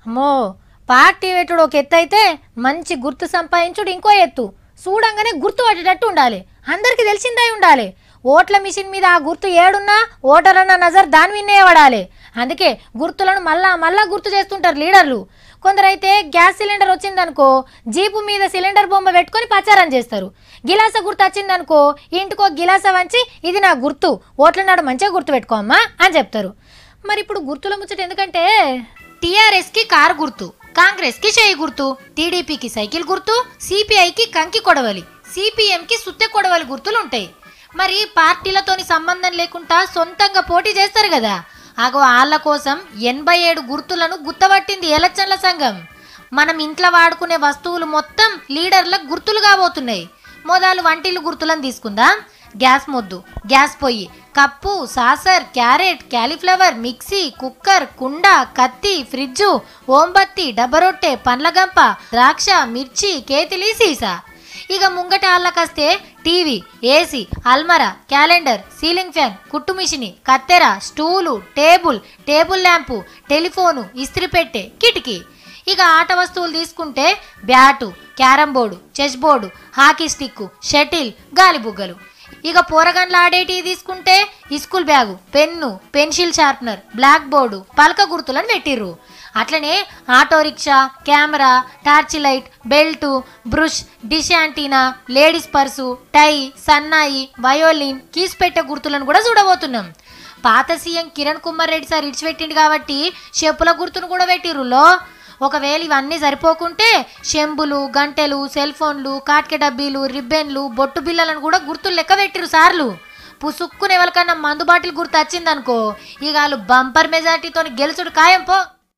అమ్మో పార్టీ పెట్టుడు ఒక ఎత్తు అయితే మంచి గుర్తు సంపాదించుడు ఇంకో ఎత్తు చూడంగానే గుర్తు పట్టేటట్టు ఉండాలి అందరికీ తెలిసిందై ఉండాలి ఓట్ల మిషన్ మీద ఆ గుర్తు ఏడున్నా ఓటర్ అన్న నజర్ దాని విన్నే పడాలి అందుకే గుర్తులను మళ్ళా మళ్ళా గుర్తు చేస్తుంటారు లీడర్లు కొందరైతే గ్యాస్ సిలిండర్ వచ్చిందనుకో జీపు మీద సిలిండర్ బొమ్మ పెట్టుకొని ప్రచారం చేస్తారు గిలాస గుర్తు వచ్చిందనుకో ఇంటికో గిలాస వంచి ఇది నా గుర్తు ఓట్ల నాడు మంచిగా గుర్తు పెట్టుకో అమ్మా అని చెప్తారు మరి ఇప్పుడు గుర్తుల ముచ్చట ఎందుకంటే టీఆర్ఎస్ కి కారు గుర్తు కాంగ్రెస్ కి చేయి గుర్తు టీడీపీకి సైకిల్ గుర్తు సిపిఐకి కంకి కొడవలి సిపిఎం కి సుత్తె కొడవలి గుర్తులు ఉంటాయి మరి పార్టీలతోని సంబంధం లేకుండా సొంతంగా పోటీ చేస్తారు కదా అగో వాళ్ళ కోసం ఎనభై ఏడు గుర్తులను గుత్తబట్టింది ఎలక్షన్ల సంఘం మనం ఇంట్లో వాడుకునే వస్తువులు మొత్తం లీడర్లకు గుర్తులు కాబోతున్నాయి మొదలు వంటిల్లు గుర్తులను తీసుకుందాం గ్యాస్ మొద్దు గ్యాస్ పొయ్యి cup saucer carrot cauliflower mixie cooker కుండ కత్తి ఫ్రిడ్జు ఓంబత్తి డబ్బరొట్టె పండ్లగంప ద్రాక్ష మిర్చి కేతిలి సీసా ఇక ముంగట ఆళ్ళకస్తే టీవీ ఏసీ అల్మరా క్యాలెండర్ సీలింగ్ ఫ్యాన్ కుట్టు మిషని కత్తెర stool table table lamp telephone ఇస్త్రీ పెట్టె కిటికీ ఇక ఆట వస్తువులు తీసుకుంటే bat carrom board chess board hockey stick shuttle గాలిబుగ్గలు ఇక పోరగన్లు ఆడేటివి తీసుకుంటే school bag pen pencil sharpener black board పలక గుర్తులను పెట్టిర్రు అట్లనే auto rickshaw camera torch light belt brush dish antenna ladies purse tie సన్నాయి వయోలిన్ కీస్ పెట్టే గుర్తులను కూడా చూడబోతున్నాం పాత సీఎం కిరణ్ కుమార్ రెడ్డి సార్ ఇడిచిపెట్టిండు కాబట్టి చెప్పుల గుర్తును కూడా పెట్టిర్రులో ఒకవేళ ఇవన్నీ సరిపోకుంటే చెంబులు గంటెలు సెల్ ఫోన్లు కాట్కె డబ్బీలు రిబ్బెన్లు బొట్టు బిల్లలను కూడా గుర్తులు లెక్క పెట్టిరు సార్లు పుసుక్కుని ఎవరికన్నా మందు బాటిల్ గుర్తు వచ్చిందనుకో ఇక వాళ్ళు బంపర్ మెజార్టీతో గెలుచుడు ఖాయం పో